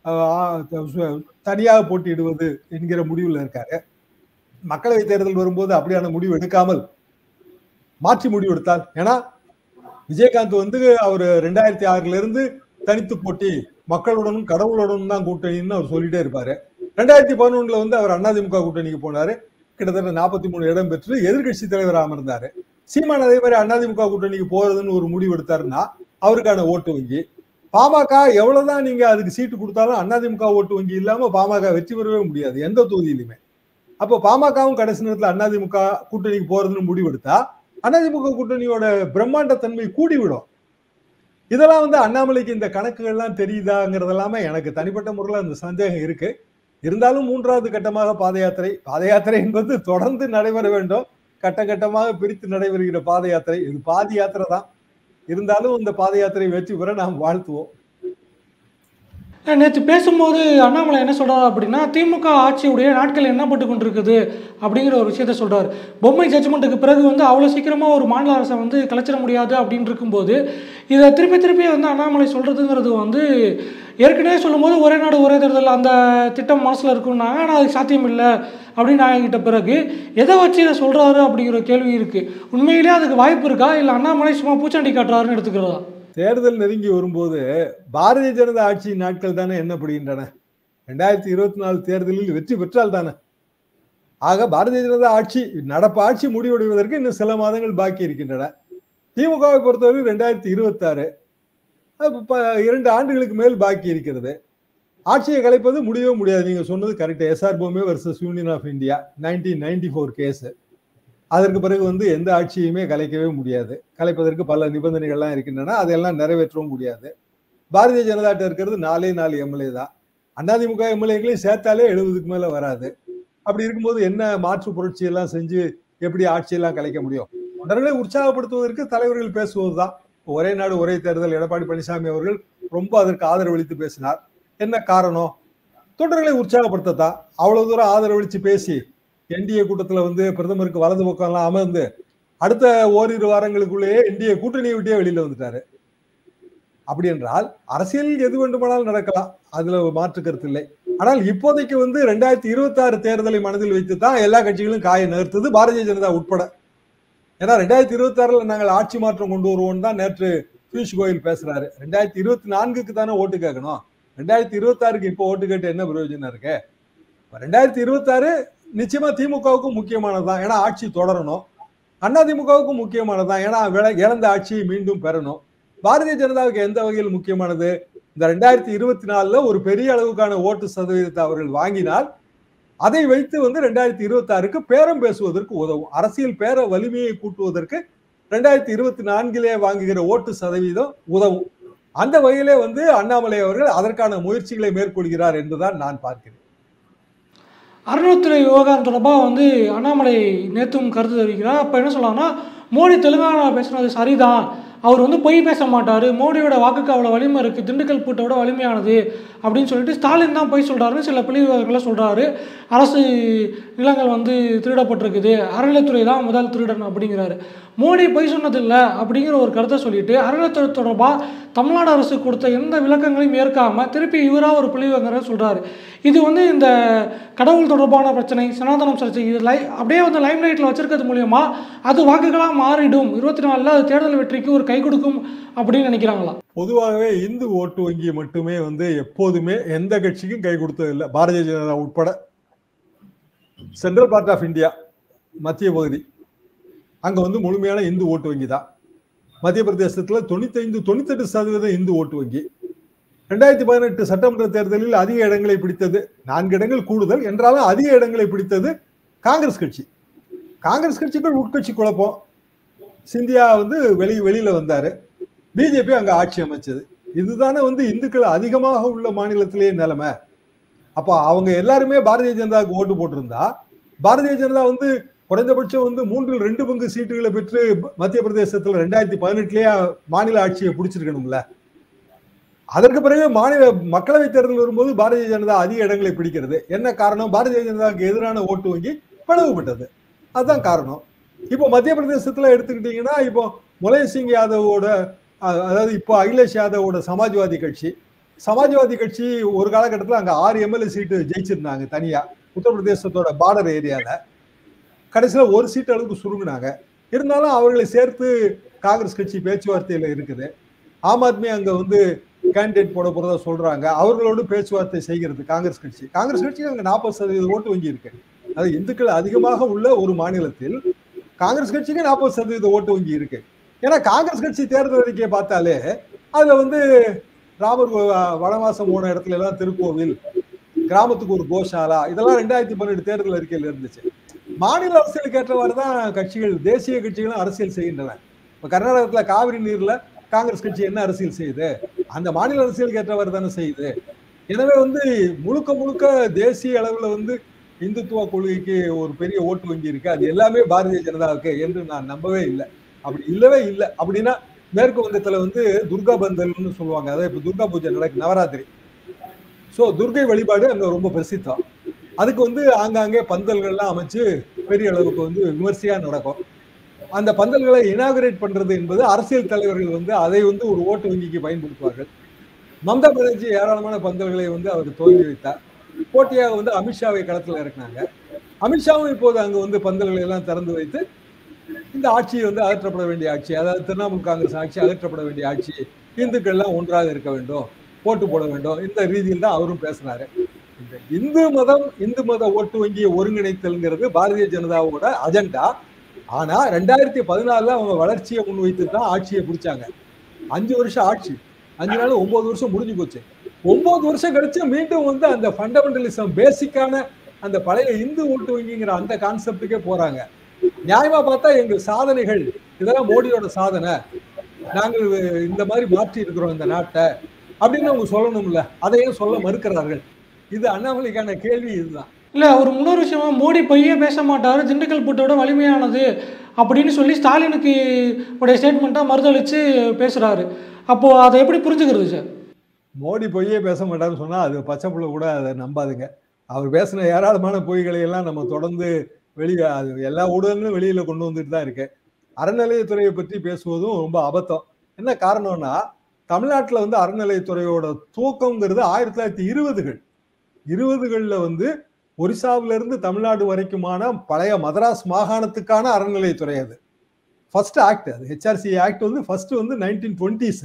தனியாக போட்டியிடுவது என்கிற முடிவில் இருக்காரு மக்களவை தேர்தல் வரும்போது அப்படியான முடிவு எடுக்காமல் மாற்றி முடிவு எடுத்தால் ஏன்னா விஜயகாந்த் வந்து அவர் ரெண்டாயிரத்தி ஆறுல இருந்து தனித்து போட்டி மக்களுடனும் கடவுளுடனும் தான் கூட்டணின்னு அவர் சொல்லிட்டே இருப்பாரு ரெண்டாயிரத்தி பதினொன்னுல வந்து அவர் அதிமுக கூட்டணிக்கு போனாரு கிட்டத்தட்ட நாற்பத்தி மூணு இடம் பெற்று எதிர்கட்சி தலைவராக அமர்ந்தாரு சீமான் அதே மாதிரி அதிமுக கூட்டணிக்கு போறதுன்னு ஒரு முடிவு எடுத்தாருன்னா அவருக்கான ஓட்டு வங்கி பாமக எவ்வளவுதான் நீங்க அதுக்கு சீட்டு கொடுத்தாலும் அதிமுக ஓட்டு வங்கி இல்லாம பாமக வெற்றி பெறவே முடியாது எந்த தொகுதியிலுமே அப்போ பாமகவும் கடைசி நேரத்தில் அதிமுக கூட்டணிக்கு போறதுன்னு முடிவெடுத்தா அதிமுக கூட்டணியோட பிரம்மாண்ட தன்மை கூடிவிடும் இதெல்லாம் வந்து அண்ணாமலைக்கு இந்த கணக்குகள்லாம் தெரியுதாங்கிறது எல்லாமே எனக்கு தனிப்பட்ட முறையில் அந்த சந்தேகம் இருக்கு இருந்தாலும் மூன்றாவது கட்டமாக பாத யாத்திரை பாத யாத்திரை என்பது தொடர்ந்து நடைபெற வேண்டும் கட்ட கட்டமாக பிரித்து நடைபெறுகிற பாத யாத்திரை இது பாதி யாத்திரை தான் இருந்தாலும் இந்த பாத யாத்திரை வெற்றி பெற நாம் வாழ்த்துவோம் நேற்று பேசும்போது அண்ணாமலை என்ன சொல்றாரு அப்படின்னா திமுக ஆட்சியுடைய நாட்கள் எண்ணப்பட்டு கொண்டிருக்குது அப்படிங்கிற ஒரு விஷயத்த சொல்றாரு பொம்மை ஜட்ஜ்மெண்ட்டுக்கு பிறகு வந்து அவ்வளோ சீக்கிரமாக ஒரு மாநில அரசை வந்து கலைச்சிட முடியாது அப்படின்னு இருக்கும்போது இதை திருப்பி திருப்பி வந்து அண்ணாமலை சொல்றதுங்கிறது வந்து ஏற்கனவே சொல்லும்போது ஒரே நாடு ஒரே தேர்தல் அந்த திட்டம் மனசில் இருக்குன்னாங்க ஆனால் அது சாத்தியம் இல்லை அப்படின்னு ஆகிட்ட பிறகு எதை வச்சு இதை சொல்கிறாரு அப்படிங்கிற கேள்வி இருக்குது உண்மையிலேயே அதுக்கு வாய்ப்பு இருக்கா இல்லை அண்ணாமலை சும்மா பூச்சாண்டி காட்டுறாருன்னு எடுத்துக்கிறதா தேர்தல் நெருங்கி வரும்போது பாரதிய ஜனதா ஆட்சி நாட்கள் தானே என்னப்படுகின்றன ரெண்டாயிரத்தி இருபத்தி நாலு தேர்தலில் வெற்றி பெற்றால் தானே ஆக பாரதிய ஜனதா ஆட்சி நடப்பு ஆட்சி முடிவடைவதற்கு இன்னும் சில மாதங்கள் பாக்கி இருக்கின்றன திமுகவை பொறுத்தவரை ரெண்டாயிரத்தி இருபத்தி ஆறு இரண்டு ஆண்டுகளுக்கு மேல் பாக்கி இருக்கிறது ஆட்சியை கலைப்பது முடியவே முடியாது நீங்க சொன்னது correct S R Bommai versus Union of India nineteen ninety four case அதற்கு பிறகு வந்து எந்த ஆட்சியுமே கலைக்கவே முடியாது கலைப்பதற்கு பல நிபந்தனைகள்லாம் இருக்கின்றன அதெல்லாம் நிறைவேற்றவும் முடியாது பாரதிய ஜனதாட்ட இருக்கிறது நாலே நாலு எம்எல்ஏ தான் அதிமுக எம்எல்ஏக்களையும் சேர்த்தாலே எழுபதுக்கு மேல வராது அப்படி இருக்கும்போது என்ன மாற்று புரட்சி எல்லாம் செஞ்சு எப்படி ஆட்சியெல்லாம் கலைக்க முடியும் தொண்டர்களை உற்சாகப்படுத்துவதற்கு தலைவர்கள் பேசுவதுதான் ஒரே நாடு ஒரே தேர்தல் எடப்பாடி பழனிசாமி அவர்கள் ரொம்ப அதற்கு ஆதரவளித்து பேசினார் என்ன காரணம் தொண்டர்களை உற்சாகப்படுத்தத்தான் அவ்வளவு தூரம் ஆதரவளிச்சு பேசி என்டிஏ கூட்டத்துல வந்து பிரதமருக்கு வலது பக்கம் எல்லாம் அமர்ந்து அடுத்த ஓரிரு வாரங்களுக்குள்ளேயே என்டிஏ கூட்டணியை விட்டே வெளியில வந்துட்டாரு அப்படி என்றால் அரசியல் எது வேண்டுமானாலும் நடக்கலாம் அதுல மாற்று கருத்து இல்லை ஆனால் இப்போதைக்கு வந்து ரெண்டாயிரத்தி இருபத்தி ஆறு தேர்தலை மனதில் வைத்து தான் எல்லா கட்சிகளும் காயை நகர்த்தது பாரதிய ஜனதா உட்பட ஏன்னா ரெண்டாயிரத்தி இருபத்தி ஆறுல நாங்கள் ஆட்சி மாற்றம் கொண்டு வருவோம் தான் நேற்று பியூஷ் கோயல் பேசுறாரு ரெண்டாயிரத்தி இருபத்தி நான்குக்கு தானே ஓட்டு கேட்கணும் ரெண்டாயிரத்தி இருபத்தி ஆறுக்கு இப்போ ஓட்டு கேட்டு என்ன பிரயோஜனம் இருக்கு ரெண்டாயிரத்தி இருபத்தி ஆறு நிச்சயமா திமுகவுக்கும் முக்கியமானதுதான் ஏன்னா ஆட்சி தொடரணும் அண்ணா திமுகவுக்கும் முக்கியமானதுதான் ஏன்னா விள- இழந்த ஆட்சியை மீண்டும் பெறணும் பாரதிய ஜனதாவுக்கு எந்த வகையில் முக்கியமானது இந்த ரெண்டாயிரத்தி இருபத்தி நாலுல ஒரு பெரிய அளவுக்கான ஓட்டு சதவீதத்தை அவர்கள் வாங்கினால் அதை வைத்து வந்து ரெண்டாயிரத்தி இருபத்தி ஆறுக்கு பேரம் பேசுவதற்கு உதவும் அரசியல் பேர வலிமையை கூட்டுவதற்கு ரெண்டாயிரத்தி இருபத்தி நான்கிலே வாங்குகிற ஓட்டு சதவீதம் உதவும் அந்த வகையிலே வந்து அண்ணாமலை அவர்கள் அதற்கான முயற்சிகளை மேற்கொள்கிறார் என்றுதான் நான் பார்க்கிறேன் அறநிலைத்துறை விவகாரம் தொடர்பாக வந்து அண்ணாமலை நேற்றும் கருத்து தெரிவிக்கிறார் அப்போ என்ன சொல்றாங்கன்னா மோடி தெலுங்கானா பேசுனது சரிதான் அவர் வந்து பொய் பேச மாட்டார் மோடியோட வாக்குக்கு அவ்வளோ வலிமை இருக்குது திண்டுக்கல் பூட்டை விட வலிமையானது அப்படின்னு சொல்லிட்டு ஸ்டாலின் தான் பொய் சொல்கிறாருன்னு சில பிள்ளைகளை சொல்கிறாரு அரசு நிலங்கள் வந்து திருடப்பட்டிருக்குது அறநிலைத்துறை தான் முதல் திருடன் அப்படிங்கிறாரு மோடி பொய் சொன்னதில்லை அப்படிங்கிற ஒரு கருத்தை சொல்லிட்டு அறநிலைத்துறை தொடர்பாக தமிழ்நாடு அரசு கொடுத்த எந்த விளக்கங்களையும் ஏற்காம திருப்பி இவராக ஒரு பிள்ளைவங்கிற சொல்கிறாரு இது வந்து இந்த கடவுள் தொடர்பான பிரச்சனை சனாதனம் சர்ச்சை இது லை அப்படியே வந்து லைம் லைட்டில் வச்சிருக்கிறது மூலியமா அது வாக்குகளாக மாறிடும் இருபத்தி நாலில் அது தேர்தல் வெற்றிக்கு ஒரு கை கொடுக்கும் அப்படின்னு நினைக்கிறாங்களா பொதுவாகவே இந்து ஓட்டு வங்கி மட்டுமே வந்து எப்போதுமே எந்த கட்சிக்கும் கை கொடுத்ததில்லை பாரதிய ஜனதா உட்பட சென்ட்ரல் பார்ட் ஆஃப் இந்தியா மத்திய பகுதி அங்க வந்து முழுமையான இந்து ஓட்டு வங்கி தான் மத்திய பிரதேசத்துல தொண்ணூத்தைந்து தொண்ணூத்தெட்டு சதவீதம் இந்து ஓட்டு வங்கி ரெண்டாயிரத்தி பதினெட்டு சட்டமன்ற தேர்தலில் அதிக இடங்களை பிடித்தது நான்கு இடங்கள் கூடுதல் என்றாலும் அதிக இடங்களை பிடித்தது காங்கிரஸ் கட்சி காங்கிரஸ் கட்சிக்குள் உட்கட்சி குழப்பம் சிந்தியா வந்து வெளி வெளியில வந்தாரு பிஜேபி அங்க ஆட்சி அமைச்சது இதுதானே வந்து இந்துக்கள் அதிகமாக உள்ள மாநிலத்திலேயே நிலைமை அப்போ அவங்க எல்லாருமே பாரதிய ஜனதாவுக்கு ஓட்டு போட்டிருந்தா பாரதிய ஜனதா வந்து குறைந்தபட்சம் வந்து மூன்றில் ரெண்டு பங்கு சீட்டுகளை பெற்று மத்திய பிரதேசத்துல ரெண்டாயிரத்தி பதினெட்டுலயே மாநில ஆட்சியை பிடிச்சிருக்கணும்ல அதற்கு பிறகு மாநில மக்களவை தேர்தல் வரும்போது பாரதிய ஜனதா அதிக இடங்களை பிடிக்கிறது என்ன காரணம் பாரதிய ஜனதாவுக்கு எதிரான ஓட்டு வங்கி பிளவுபட்டது அதுதான் காரணம் இப்போ மத்திய பிரதேசத்துல எடுத்துக்கிட்டீங்கன்னா இப்போ முலாயம் சிங் யாதவோட அஹ், அதாவது இப்போ அகிலேஷ் யாதவோட சமாஜ்வாதி கட்சி சமாஜ்வாதி கட்சி ஒரு காலகட்டத்தில் அங்க ஆறு எம்எல்ஏ சீட்டு ஜெயிச்சிருந்தாங்க தனியா உத்தரப்பிரதேசத்தோட பார்டர் ஏரியால கடைசியில ஒரு சீட் அளவுக்கு சுருங்கினாங்க இருந்தாலும் அவர்களை சேர்த்து காங்கிரஸ் கட்சி பேச்சுவார்த்தையில இருக்குது ஆம் ஆத்மி அங்க வந்து கேண்டிடேட் போட போறதா சொல்றாங்க அவர்களோடு பேச்சுவார்த்தை செய்கிறது காங்கிரஸ் கட்சி காங்கிரஸ் கட்சி அங்க நாற்பது சதவீத ஓட்டு வங்கி இருக்கு அது இந்துக்கள் அதிகமாக உள்ள ஒரு மாநிலத்தில் காங்கிரஸ் கட்சிக்கு நாற்பது சதவீத ஓட்டு வங்கி இருக்கு ஏன்னா காங்கிரஸ் கட்சி தேர்தல் அறிக்கையை பார்த்தாலே அதுல வந்து ராமர் கோ- வனவாசம் போன இடத்துல எல்லாம் திருக்கோவில் கிராமத்துக்கு ஒரு கோஷாலா இதெல்லாம் ரெண்டாயிரத்தி பன்னெண்டு தேர்தல் அறிக்கையில் இருந்துச்சு மாநில அரசியலுக்கு ஏற்றவாறு தான் கட்சிகள் தேசிய கட்சிகளும் அரசியல் செய்கின்றன இப்ப கர்நாடகத்துல காவிரி நீர்ல காங்கிரஸ் கட்சி என்ன அரசியல் செய்யுது அந்த மாநில அரசியலுக்கு ஏற்றவாறு தானே செய்யுது எனவே வந்து முழுக்க முழுக்க தேசிய அளவுல வந்து இந்துத்துவ கொள்கைக்கு ஒரு பெரிய ஓட்டு வங்கி இருக்கு அது எல்லாமே பாரதிய ஜனதாவுக்கு என்று நான் நம்பவே இல்லை அப்படி இல்லவே இல்லை அப்படின்னா மேற்கு வங்கத்துல வந்து துர்கா பந்தல்னு சொல்லுவாங்க அதாவது இப்ப துர்கா பூஜை நடக்கு நவராத்திரி சோ துர்கை வழிபாடு அங்க ரொம்ப பிரசித்தம் அதுக்கு வந்து ஆங்காங்கே பந்தல்கள்லாம் அமைச்சு பெரிய அளவுக்கு வந்து விமர்சையா நடக்கும் அந்த பந்தல்களை இனாகரேட் பண்றது என்பது அரசியல் தலைவர்கள் வந்து அதை வந்து ஒரு ஓட்டு வங்கிக்கு பயன்படுத்துவார்கள் மம்தா பானர்ஜி ஏராளமான பந்தல்களை வந்து அவர் துவங்கி வைத்தார் போட்டியாக வந்து அமித்ஷாவை களத்துல இறக்குனாங்க அமித்ஷாவும் இப்போது அங்க வந்து பந்தல்களை எல்லாம் திறந்து வைத்து இந்த ஆட்சி வந்து அகற்றப்பட வேண்டிய ஆட்சி அதாவது திரிணாமுல் காங்கிரஸ் ஆட்சி அகற்றப்பட வேண்டிய ஆட்சி இந்துக்கள் எல்லாம் ஒன்றாக இருக்க வேண்டும் போட்டு போட வேண்டும் இந்த ரீதியில் தான் அவரும் பேசினாரு இந்த இந்து மதம் இந்து மத ஓட்டு வங்கியை ஒருங்கிணைத்தல்ங்கிறது பாரதிய ஜனதாவோட அஜெண்டா ஆனா ரெண்டாயிரத்தி பதினாலுல அவங்க வளர்ச்சியை முன்வைத்து தான் ஆட்சியை பிடிச்சாங்க அஞ்சு வருஷம் ஆட்சி அஞ்சு நாள் ஒன்பது வருஷம் முடிஞ்சு போச்சு ஒன்பது வருஷம் கழிச்சு மீண்டும் வந்து அந்த ஃபண்டமெண்டலிசம் பேசிக்கான அந்த பழைய இந்து ஓட்டு வங்கிங்கிற அந்த கான்செப்டுக்கே போறாங்க நியாயமா பார்த்தா எங்கள் சாதனைகள் இதெல்லாம் மோடியோட சாதனை நாங்கள் இந்த மாதிரி மாற்றி இருக்கிறோம் இந்த நாட்டை அப்படின்னு அவங்க சொல்லணும்ல அதையும் சொல்ல மறுக்கிறார்கள் இது அண்ணாமலைக்கான கேள்வி இதுதான் இல்லை ஒரு முன்னொரு விஷயமா மோடி பொய்யே பேச மாட்டார் திண்டுக்கல் பூட்டோட வலிமையானது அப்படின்னு சொல்லி ஸ்டாலினுக்கு உடைய ஸ்டேட்மெண்ட்டாக மறுதளித்து பேசுகிறாரு அப்போது அதை எப்படி புரிஞ்சுக்கிறது சார் மோடி பொய்யே பேச மாட்டாருன்னு சொன்னா அது பச்சை புள்ள கூட அதை நம்பாதுங்க அவர் பேசின ஏராளமான பொய்களை எல்லாம் நம்ம தொடர்ந்து வெளியே அது எல்லா ஊடகங்களும் வெளியில கொண்டு வந்துட்டு தான் இருக்கு அறநிலையத்துறையை பற்றி பேசுவதும் ரொம்ப அபத்தம் என்ன காரணம்னா தமிழ்நாட்டில் வந்து அறநிலையத்துறையோட துவக்கங்கிறது ஆயிரத்தி தொள்ளாயிரத்தி இருபதுகள் இருபதுகளில் வந்து ஒரிசாவில இருந்து தமிழ்நாடு வரைக்குமான பழைய மதராஸ் மாகாணத்துக்கான அறநிலையத்துறை அது ஃபர்ஸ்ட் ஆக்ட் அது ஹெச்ஆர்சி ஆக்ட் வந்து ஃபர்ஸ்ட் வந்து நைன்டீன் டுவெண்ட்டிஸ்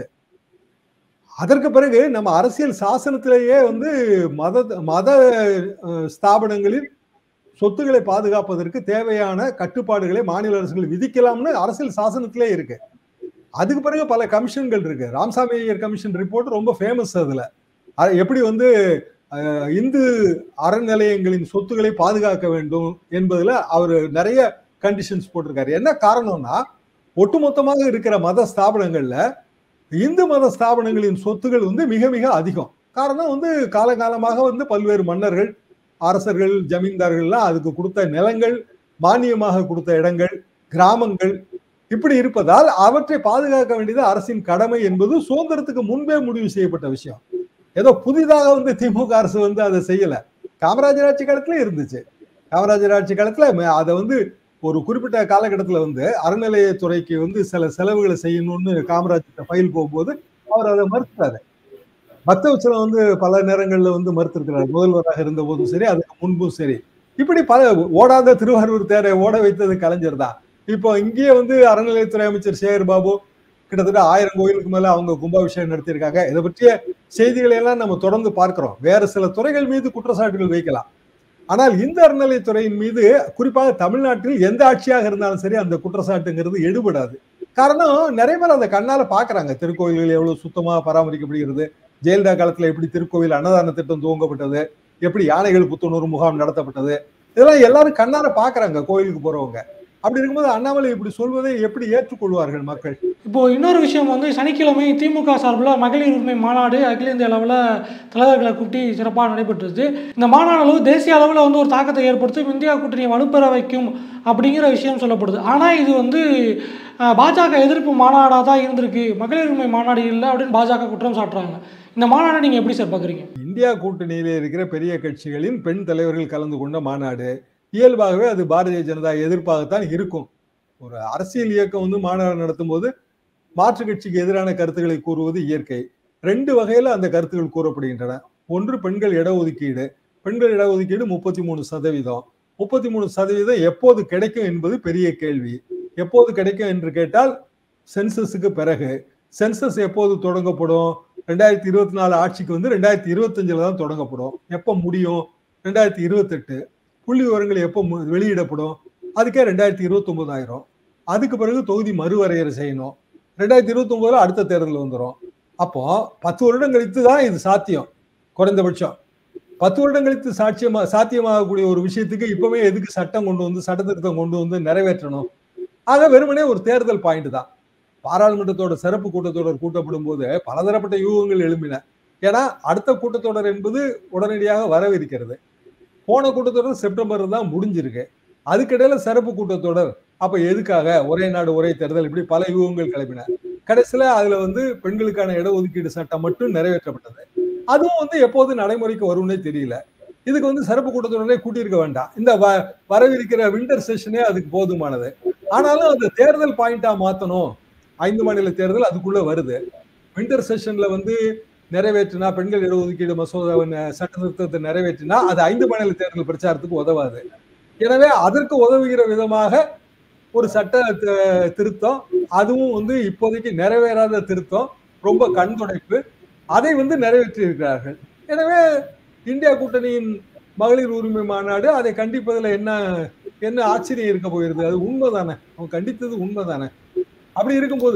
அதற்கு பிறகு நம்ம அரசியல் சாசனத்திலேயே வந்து மத மத அஹ், ஸ்தாபனங்களில் சொத்துக்களை பாதுகாப்பதற்கு தேவையான கட்டுப்பாடுகளை மாநில அரசுகள் விதிக்கலாம்னு அரசியல் சாசனத்திலே இருக்கு அதுக்கு பிறகு பல கமிஷன்கள் இருக்கு ராமசாமி ஐயர் கமிஷன் ரிப்போர்ட் ரொம்ப ஃபேமஸ் அதுல அது எப்படி வந்து அஹ், இந்து அறநிலையங்களின் சொத்துக்களை பாதுகாக்க வேண்டும் என்பதுல அவர் நிறைய கண்டிஷன்ஸ் போட்டிருக்காரு என்ன காரணம்னா ஒட்டுமொத்தமாக இருக்கிற மத ஸ்தாபனங்கள்ல இந்து மத ஸ்தாபனங்களின் சொத்துகள் வந்து மிக மிக அதிகம் காரணம் வந்து காலகாலமாக வந்து பல்வேறு மன்னர்கள் அரசர்கள் ஜமீன்தார்கள்லாம் அதுக்கு கொடுத்த நிலங்கள் மானியமாக கொடுத்த இடங்கள் கிராமங்கள் இப்படி இருப்பதால் அவற்றை பாதுகாக்க வேண்டியது அரசின் கடமை என்பது சுதந்திரத்துக்கு முன்பே முடிவு செய்யப்பட்ட விஷயம் ஏதோ புதிதாக வந்து திமுக அரசு வந்து அதை செய்யல காமராஜர் ஆட்சி காலத்துல இருந்துச்சு காமராஜர் ஆட்சி காலத்துல ம- அதை வந்து ஒரு குறிப்பிட்ட காலகட்டத்துல வந்து அறநிலையத்துறைக்கு வந்து சில செலவுகளை செய்யணும்னு காமராஜர் ஃபைல் போகும்போது அவர் அதை மறுத்தாரு பக்தவச்சலம் வந்து பல நேரங்கள்ல வந்து மறுத்திருக்கிறார் முதல்வராக இருந்த போதும் சரி அதுக்கு முன்பும் சரி இப்படி பல ஓடாத திருவாரூர் தேரை ஓட வைத்தது கலைஞர் தான் இப்போ இங்கேயே வந்து அறநிலையத்துறை அமைச்சர் சேகர் பாபு கிட்டத்தட்ட ஆயிரம் கோயிலுக்கு மேல அவங்க கும்பாபிஷேகம் நடத்தியிருக்காங்க இதை பற்றிய செய்திகளை எல்லாம் நம்ம தொடர்ந்து பார்க்கிறோம் வேற சில துறைகள் மீது குற்றச்சாட்டுகள் வைக்கலாம் ஆனால் இந்த அறநிலையத்துறையின் மீது குறிப்பாக தமிழ்நாட்டில் எந்த ஆட்சியாக இருந்தாலும் சரி அந்த குற்றச்சாட்டுங்கிறது எடுபடாது காரணம் நிறைய பேர் அந்த கண்ணால பாக்குறாங்க திருக்கோயில்கள் எவ்வளவு சுத்தமா பராமரிக்கப்படுகிறது ஜெயலலிதா காலத்துல எப்படி திருக்கோவில் அன்னதான திட்டம் துவங்கப்பட்டது எப்படி யானைகள் புத்துணர்வு முகாம் நடத்தப்பட்டது இதெல்லாம் எல்லாரும் கண்ணார பாக்குறாங்க கோயிலுக்கு போறவங்க அப்படி இருக்கும்போது அண்ணாமலை இப்படி சொல்வதை எப்படி ஏற்றுக்கொள்வார்கள் மக்கள் இப்போ இன்னொரு விஷயம் வந்து சனிக்கிழமை திமுக சார்பில் மகளிர் உரிமை மாநாடு அகில இந்திய அளவில் தலைவர்களை கூட்டி சிறப்பாக நடைபெற்றது இந்த மாநாடு அளவு தேசிய அளவில் வந்து ஒரு தாக்கத்தை ஏற்படுத்தும் இந்தியா கூட்டணியை வலுப்பெற வைக்கும் அப்படிங்கிற விஷயம் சொல்லப்படுது ஆனால் இது வந்து அஹ், பாஜக எதிர்ப்பு மாநாடாக தான் இருந்திருக்கு மகளிர் உரிமை மாநாடு இல்லை அப்படின்னு பாஜக குற்றம் சாட்டுறாங்க இந்த மாநாடை நீங்கள் எப்படி சார் பார்க்குறீங்க இந்தியா கூட்டணியிலே இருக்கிற பெரிய கட்சிகளின் பெண் தலைவர்கள் கலந்து கொண்ட மாநாடு இயல்பாகவே அது பாரதிய ஜனதா எதிர்ப்பாகத்தான் இருக்கும் ஒரு அரசியல் இயக்கம் வந்து மாநாடு நடத்தும் போது மாற்று கட்சிக்கு எதிரான கருத்துக்களை கூறுவது இயற்கை ரெண்டு வகையில அந்த கருத்துக்கள் கூறப்படுகின்றன ஒன்று பெண்கள் இடஒதுக்கீடு பெண்கள் இடஒதுக்கீடு முப்பத்தி மூணு சதவீதம் முப்பத்தி மூணு சதவீதம் எப்போது கிடைக்கும் என்பது பெரிய கேள்வி எப்போது கிடைக்கும் என்று கேட்டால் சென்சஸுக்கு பிறகு சென்சஸ் எப்போது தொடங்கப்படும் ரெண்டாயிரத்தி இருபத்தி நாலு ஆட்சிக்கு வந்து ரெண்டாயிரத்தி இருபத்தஞ்சுல தான் தொடங்கப்படும் எப்போ முடியும் ரெண்டாயிரத்தி இருபத்தெட்டு புள்ளி விவரங்கள் எப்போ மு- வெளியிடப்படும் அதுக்கே ரெண்டாயிரத்தி இருபத்தி ஆயிரும் அதுக்கு பிறகு தொகுதி மறுவரையறை செய்யணும் ரெண்டாயிரத்தி இருபத்தி ஒன்பதுல அடுத்த தேர்தல் வந்துடும் அப்போ பத்து வருடம் கழித்து தான் இது சாத்தியம் குறைந்தபட்சம் பத்து வருடம் கழித்து சாட்சியமா சாத்தியமாகக்கூடிய ஒரு விஷயத்துக்கு இப்பவே எதுக்கு சட்டம் கொண்டு வந்து சட்ட திருத்தம் கொண்டு வந்து நிறைவேற்றணும் ஆக வெறுமனே ஒரு தேர்தல் பாயிண்ட் தான் பாராளுமன்றத்தோட சிறப்பு கூட்டத்தொடர் கூட்டப்படும் போது பலதரப்பட்ட யூகங்கள் எழும்பின ஏன்னா அடுத்த கூட்டத்தொடர் என்பது உடனடியாக வரவிருக்கிறது போன கூட்டத்தொடர் செப்டம்பர் தான் முடிஞ்சிருக்கு அதுக்கிடையில சிறப்பு கூட்டத்தொடர் அப்ப எதுக்காக ஒரே நாடு ஒரே தேர்தல் இப்படி பல யூகங்கள் கிளப்பின கடைசியில அதுல வந்து பெண்களுக்கான இடஒதுக்கீடு சட்டம் மட்டும் நிறைவேற்றப்பட்டது அதுவும் வந்து எப்போது நடைமுறைக்கு வரும்னே தெரியல இதுக்கு வந்து சிறப்பு கூட்டத்தொடரே கூட்டியிருக்க வேண்டாம் இந்த வ- வரவிருக்கிற விண்டர் செஷனே அதுக்கு போதுமானது ஆனாலும் அந்த தேர்தல் பாயிண்டா மாத்தணும் ஐந்து மாநில தேர்தல் அதுக்குள்ள வருது விண்டர் செஷன்ல வந்து நிறைவேற்றினா பெண்கள் இடஒதுக்கீடு மசோதாவை ந- சட்ட திருத்தத்தை நிறைவேற்றினா அது ஐந்து மாநில தேர்தல் பிரச்சாரத்துக்கு உதவாது எனவே அதற்கு உதவுகிற விதமாக ஒரு சட்ட தி- திருத்தம் அதுவும் வந்து இப்போதைக்கு நிறைவேறாத திருத்தம் ரொம்ப கண் துடைப்பு அதை வந்து நிறைவேற்றி இருக்கிறார்கள் எனவே இந்தியா கூட்டணியின் மகளிர் உரிமை மாநாடு அதை கண்டிப்பதில் என்ன என்ன ஆச்சரியம் இருக்க போயிருது அது உண்மைதானே அவங்க கண்டித்தது உண்மைதானே அப்படி இருக்கும்போது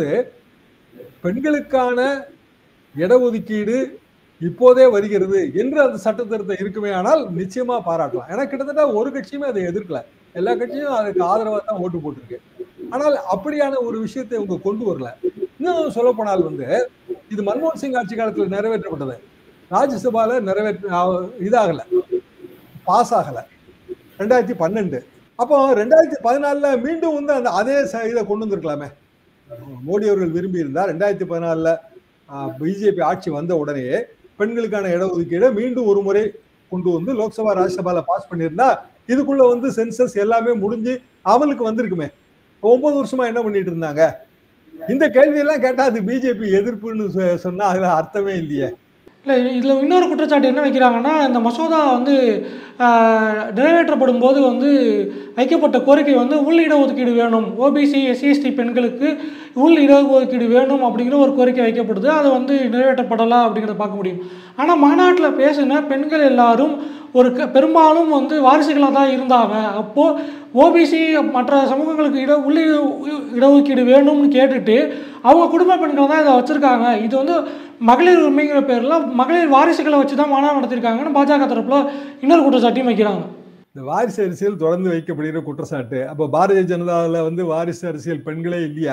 பெண்களுக்கான இடஒதுக்கீடு இப்போதே வருகிறது என்று அந்த சட்ட திருத்தம் இருக்குமே ஆனால் நிச்சயமா பாராட்டலாம் ஏன்னா கிட்டத்தட்ட ஒரு கட்சியுமே அதை எதிர்க்கல எல்லா கட்சியும் அதுக்கு ஆதரவா தான் ஓட்டு போட்டிருக்கு ஆனால் அப்படியான ஒரு விஷயத்தை இவங்க கொண்டு வரல இன்னும் சொல்ல போனால் வந்து இது மன்மோகன் சிங் ஆட்சி காலத்துல நிறைவேற்றப்பட்டது ராஜ்யசபால நிறைவேற்ற ஆ- இதாகல பாஸ் ஆகல ரெண்டாயிரத்தி பன்னெண்டு அப்போ ரெண்டாயிரத்தி பதினாலுல மீண்டும் வந்து அந்த அதே ச- இதை கொண்டு வந்திருக்கலாமே மோடி அவர்கள் விரும்பி இருந்தா ரெண்டாயிரத்தி பதினாலுல பிஜேபி ஆட்சி வந்த உடனே பெண்களுக்கான இடஒதுக்கீடை மீண்டும் ஒரு முறை கொண்டு வந்து லோக்சபா ராஜ்யசபால பாஸ் பண்ணியிருந்தா இதுக்குள்ள வந்து சென்சஸ் எல்லாமே முடிஞ்சு அமலுக்கு வந்திருக்குமே ஒன்பது வருஷமா என்ன பண்ணிட்டு இருந்தாங்க இந்த கேள்வியெல்லாம் கேட்டா அது பிஜேபி எதிர்ப்புன்னு சொ- சொன்னா அதுல அர்த்தமே இல்லையே இல்லை இதில் இன்னொரு குற்றச்சாட்டு என்ன வைக்கிறாங்கன்னா இந்த மசோதா வந்து ஆஹ், நிறைவேற்றப்படும் போது வந்து வைக்கப்பட்ட கோரிக்கை வந்து உள் இடஒதுக்கீடு வேணும் ஓபிசி எஸ்சிஎஸ்டி பெண்களுக்கு உள் இடஒதுக்கீடு வேணும் அப்படிங்கிற ஒரு கோரிக்கை வைக்கப்படுது அது வந்து நிறைவேற்றப்படலை அப்படிங்கிறத பார்க்க முடியும் ஆனால் மாநாட்டில் பேசின பெண்கள் எல்லாரும் ஒரு க- பெரும்பாலும் வந்து வாரிசுகளாக தான் இருந்தாங்க அப்போது ஓபிசி மற்ற சமூகங்களுக்கு இட உள்ள இடஒதுக்கீடு வேணும்னு கேட்டுட்டு அவங்க குடும்ப பெண்கள் தான் இதை வச்சுருக்காங்க இது வந்து மகளிர் உரிமைங்கிற பேரில் மகளிர் வாரிசுகளை வச்சு தான் மாநாடு நடத்திருக்காங்கன்னு பாஜக தரப்பில் இன்னொரு குற்றச்சாட்டையும் வைக்கிறாங்க இந்த வாரிசு அரசியல் தொடர்ந்து வைக்கப்படுகிற குற்றச்சாட்டு அப்ப பாரதிய ஜனதாவில் வந்து வாரிசு அரசியல் பெண்களே இல்லையா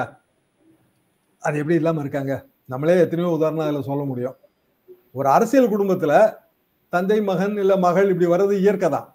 அது எப்படி இல்லாம இருக்காங்க நம்மளே எத்தனையோ உதாரணம் அதில் சொல்ல முடியும் ஒரு அரசியல் குடும்பத்துல தந்தை மகன் இல்ல மகள் இப்படி வர்றது இயற்கை தான்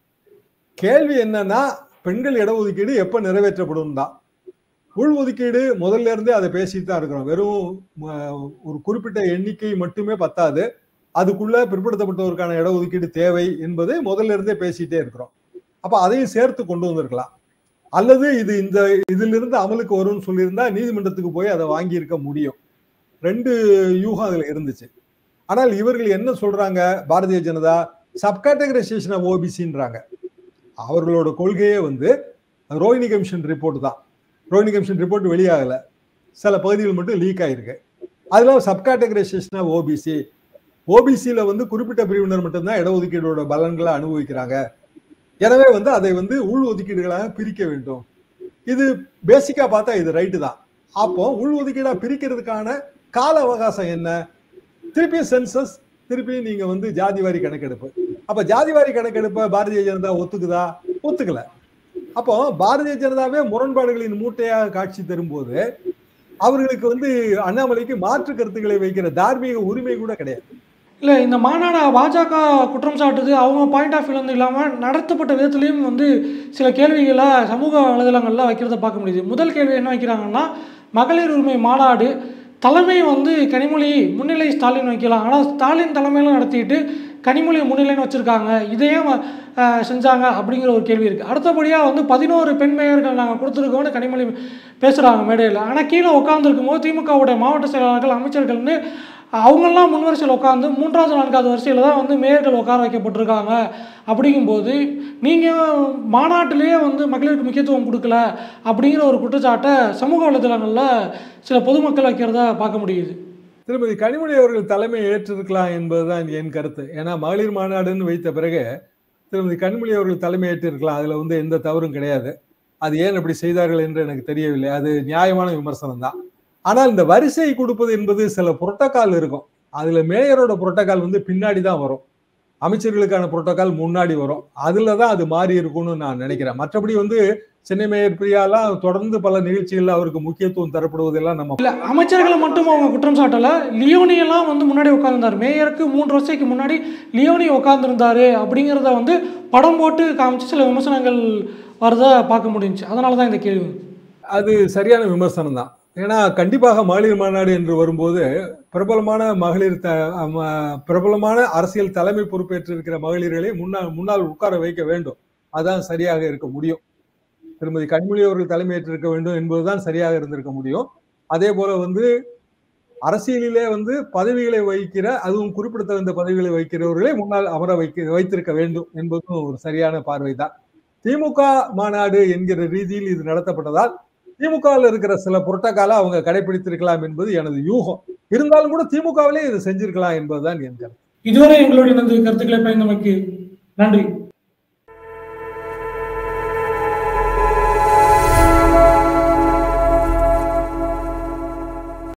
கேள்வி என்னன்னா பெண்கள் இடஒதுக்கீடு எப்ப நிறைவேற்றப்படும் தான் உள் ஒதுக்கீடு முதல்ல இருந்தே அதை பேசிட்டு தான் இருக்கிறோம் வெறும் ம- ஒரு குறிப்பிட்ட எண்ணிக்கை மட்டுமே பத்தாது அதுக்குள்ள பிற்படுத்தப்பட்டவருக்கான இடஒதுக்கீடு தேவை என்பதை முதல்ல இருந்தே பேசிட்டே இருக்கிறோம் அப்ப அதையும் சேர்த்து கொண்டு வந்திருக்கலாம் அல்லது இது இந்த இதிலிருந்து அமலுக்கு வரும்னு சொல்லியிருந்தா நீதிமன்றத்துக்கு போய் அதை வாங்கி இருக்க முடியும் ரெண்டு யூகம் அதுல இருந்துச்சு ஆனால் இவர்கள் என்ன சொல்றாங்க பாரதிய ஜனதா சப்கேட்டகரைசேஷன் ஆஃப் ஓபிசின்றாங்க அவர்களோட கொள்கையே வந்து ரோஹினி கமிஷன் ரிப்போர்ட் தான் ரோஹினி கமிஷன் ரிப்போர்ட் வெளியாகல சில பகுதிகள் மட்டும் லீக் ஆயிருக்கு அதுல சப்கேட்டகரைசேஷன் ஆஃப் ஓபிசி ஓபிசியில வந்து குறிப்பிட்ட பிரிவினர் மட்டும்தான் இடஒதுக்கீடோட பலன்களை அனுபவிக்கிறாங்க எனவே வந்து அதை வந்து உள் ஒதுக்கீடுகளாக பிரிக்க வேண்டும் இது பேசிக்கா பார்த்தா இது ரைட்டு தான் அப்போ உள் ஒதுக்கீடா பிரிக்கிறதுக்கான கால அவகாசம் என்ன திருப்பி சென்சஸ் திருப்பி நீங்க வந்து ஜாதிவாரி கணக்கெடுப்பு அப்ப ஜாதிவாரி கணக்கெடுப்பை பாரதிய ஜனதா ஒத்துக்குதா ஒத்துக்கல அப்போ பாரதிய ஜனதாவே முரண்பாடுகளின் மூட்டையாக காட்சி தரும்போது அவர்களுக்கு வந்து அண்ணாமலைக்கு மாற்று கருத்துக்களை வைக்கிற தார்மீக உரிமை கூட கிடையாது இல்லை இந்த மாநாடு பாஜக குற்றம் சாட்டுது அவங்க பாயிண்ட் ஆஃப் வியூலேருந்து இல்லாமல் நடத்தப்பட்ட விதத்துலேயும் வந்து சில கேள்விகளை சமூக வலைதளங்களில் வைக்கிறத பார்க்க முடியுது முதல் கேள்வி என்ன வைக்கிறாங்கன்னா மகளிர் உரிமை மாநாடு தலைமை வந்து கனிமொழி முன்னிலை ஸ்டாலின் வைக்கலாம் ஆனால் ஸ்டாலின் தலைமையில நடத்திட்டு கனிமொழி முன்னிலைன்னு வச்சுருக்காங்க இதையே அஹ், செஞ்சாங்க அப்படிங்கிற ஒரு கேள்வி இருக்குது அடுத்தபடியாக வந்து பதினோரு பெண் மேயர்கள் நாங்கள் கொடுத்துருக்கோம்னு கனிமொழி பேசுகிறாங்க மேடையில் ஆனால் கீழே உட்காந்துருக்கும் போது திமுகவுடைய மாவட்ட செயலாளர்கள் அமைச்சர்கள்னு அவங்கெல்லாம் முன் வரிசையில் உட்காந்து மூன்றாவது நான்காவது வரிசையில் தான் வந்து மேயர்கள் உட்கார வைக்கப்பட்டிருக்காங்க அப்படிங்கும்போது நீங்கள் மாநாட்டிலேயே வந்து மகளிருக்கு முக்கியத்துவம் கொடுக்கல அப்படிங்கிற ஒரு குற்றச்சாட்டை சமூக வலைதளங்களில் சில பொதுமக்கள் வைக்கிறத பார்க்க முடியுது திருமதி கனிமொழி அவர்கள் தலைமை ஏற்றிருக்கலாம் என்பதுதான் என் கருத்து ஏன்னா மகளிர் மாநாடுன்னு வைத்த பிறகு திருமதி கனிமொழி அவர்கள் தலைமை ஏற்றிருக்கலாம் அதுல வந்து எந்த தவறும் கிடையாது அது ஏன் அப்படி செய்தார்கள் என்று எனக்கு தெரியவில்லை அது நியாயமான விமர்சனம் தான் ஆனால் இந்த வரிசை கொடுப்பது என்பது சில புரோட்டோகால் இருக்கும் அதுல மேயரோட புரோட்டோகால் வந்து பின்னாடி தான் வரும் அமைச்சர்களுக்கான புரோட்டோகால் முன்னாடி வரும் அதுல தான் அது மாறி இருக்கும்னு நான் நினைக்கிறேன் மற்றபடி வந்து சென்னை மேயர் பிரியாலாம் தொடர்ந்து பல நிகழ்ச்சிகள்ல அவருக்கு முக்கியத்துவம் தரப்படுவதெல்லாம் நம்ம இல்லை அமைச்சர்களை மட்டும் அவங்க குற்றம் சாட்டலை லியோனியெல்லாம் வந்து முன்னாடி உட்காந்துருந்தார் மேயருக்கு மூன்று வருஷத்துக்கு முன்னாடி லியோனி உட்காந்துருந்தாரு அப்படிங்கிறத வந்து படம் போட்டு காமிச்சு சில விமர்சனங்கள் வரத பார்க்க முடிஞ்சுச்சு அதனால தான் இந்த கேள்வி அது சரியான விமர்சனம் தான் ஏன்னா கண்டிப்பாக மகளிர் மாநாடு என்று வரும்போது பிரபலமான மகளிர் த ம- பிரபலமான அரசியல் தலைமை பொறுப்பேற்றிருக்கிற மகளிர்களை முன்னால் முன்னால் உட்கார வைக்க வேண்டும் அதான் சரியாக இருக்க முடியும் திருமதி கனிமொழி அவர்கள் தலைமையேற்றிருக்க வேண்டும் என்பதுதான் சரியாக இருந்திருக்க முடியும் அதே போல வந்து அரசியலிலே வந்து பதவிகளை வகிக்கிற அதுவும் குறிப்பிடத்தகுந்த பதவிகளை வகிக்கிறவர்களை முன்னால் அமர வைக்க வைத்திருக்க வேண்டும் என்பதும் ஒரு சரியான பார்வை தான் திமுக மாநாடு என்கிற ரீதியில் இது நடத்தப்பட்டதால் திமுகவில் இருக்கிற சில புரோட்டோகால அவங்க கடைபிடித்திருக்கலாம் என்பது எனது யூகம் இருந்தாலும் கூட திமுகவிலே இது செஞ்சிருக்கலாம் என்பதுதான் என் கருத்து இதுவரை எங்களுடைய கருத்துக்களை பயந்தமைக்கு நன்றி